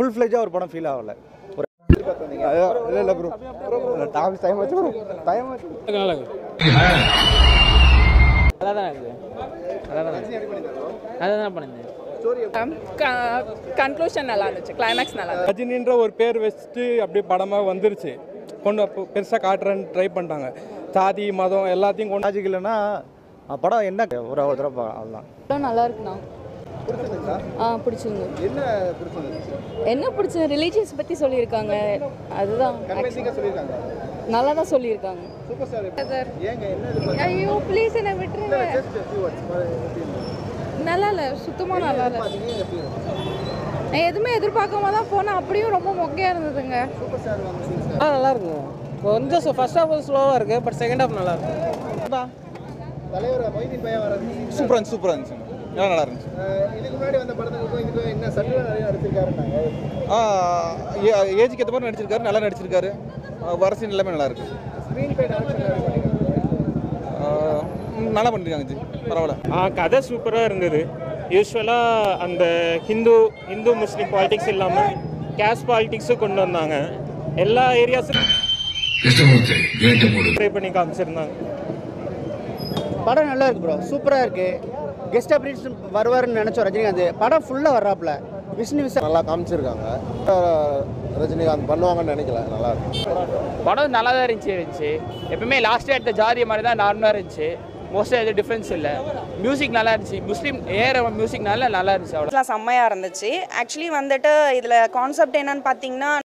full ஃப்ளெஜாக ஒரு படம் feel ஆகல ஒரு இல்லை இல்லை ப்ரோ டாபிக் டைம் வச்சு டைம் வச்சு நல்லா இருக்கு நல்லா தான் இருக்குது நல்லா தான் நல்லா தான் பண்ணியிருந்தேன் கன்க்ளூஷன் நல்லா இருந்துச்சு கிளைமேக்ஸ் நல்லா இருந்துச்சு ரஜினின்ற ஒரு பேர் வச்சுட்டு அப்படியே படமாக வந்துருச்சு கொண்டு பெருசாக காட்டுறேன்னு ட்ரை பண்ணிட்டாங்க சாதி மதம் எல்லாத்தையும் கொண்டு லாஜிக் இல்லைன்னா அஹ், படம் என்ன ஒரு ஒரு தடவை பார்க்கலாம் அவ்வளோதான் படம் நல்லா இருக்குண்ணா ஆ பிடிச்சிருந்து என்ன பிடிச்சிருந்துச்சு என்ன பிடிச்ச ரிலீஜியஸ் பற்றி சொல்லியிருக்காங்க அதுதான் சொல்லியிருக்காங்க நல்லா தான் சொல்லியிருக்காங்க சூப்பர் ஸ்டார் ஏங்க என்ன ஐயோ ப்ளீஸ் என்ன விட்டுருங்க நல்லா இல்லை சுத்தமாக நல்லா இல்லை நான் எதுவுமே எதிர்பார்க்காம தான் போனேன் அப்படியும் ரொம்ப மொக்கையாக இருந்ததுங்க ஆ நல்லா இருக்குங்க கொஞ்சம் ஃபர்ஸ்ட் ஹாஃப் ஸ்லோவாக இருக்குது பட் செகண்ட் ஹாஃப் நல்லா இருக்கு தலைவர் மொய்தீன் பையன் வர சூப்பராக இருந்துச்சு சூப்பராக இருந்துச்சு நல்லா நல்லா இருந்துச்சு இதுக்கு முன்னாடி வந்த படத்துக்கு இதுக்கு என்ன சட்டில் நிறைய நடிச்சிருக்காருன்னாங்க ஏஜுக்கு ஏற்ற மாதிரி நடிச்சிருக்காரு நல்லா நடிச்சிருக்காரு வரசின் எல்லாமே நல்லா இருக்கு ஸ்க்ரீன் பே ஆ, ம், நல்லா பண்ணிருக்காங்க ஜி பரவாயில்ல ஆ கதை சூப்பராக இருந்தது யூஸ்வலாக அந்த ஹிந்து ஹிந்து முஸ்லீம் பாலிடிக்ஸ் இல்லாமல் கேஸ்ட் பாலிடிக்ஸும் கொண்டு வந்தாங்க எல்லா ஏரியாஸும் ட்ரை பண்ணி காமிச்சிருந்தாங்க படம் நல்லா இருக்கு ப்ரோ சூப்பராக இருக்கு கெஸ்ட் அப்ரீஸ் வருவாருன்னு நினச்சோம் ரஜினிகாந்த் படம் ஃபுல்லாக வர்றாப்புல விஷ்ணு விசா நல்லா காமிச்சிருக்காங்க ரஜினிகாந்த் பண்ணுவாங்கன்னு நினைக்கல நல்லா இருக்கு படம் நல்லா தான் இருந்துச்சு இருந்துச்சு எப்பவுமே லாஸ்ட்டாக எடுத்த ஜாதி மாதிரி தான் நார்மலாக இருந்துச்சு மோஸ்ட்டாக எதுவும் டிஃப்ரென்ஸ் இல்லை மியூசிக் நல்லா இருந்துச்சு முஸ்லீம் ஏற மியூசிக் நல்லா நல்லா இருந்துச்சு அவ்வளோ செம்மையாக இருந்துச்சு ஆக்சுவலி வந்துட்டு இதில் கான்செப்ட் என்னன்னு பார்த்தீங்கன்னா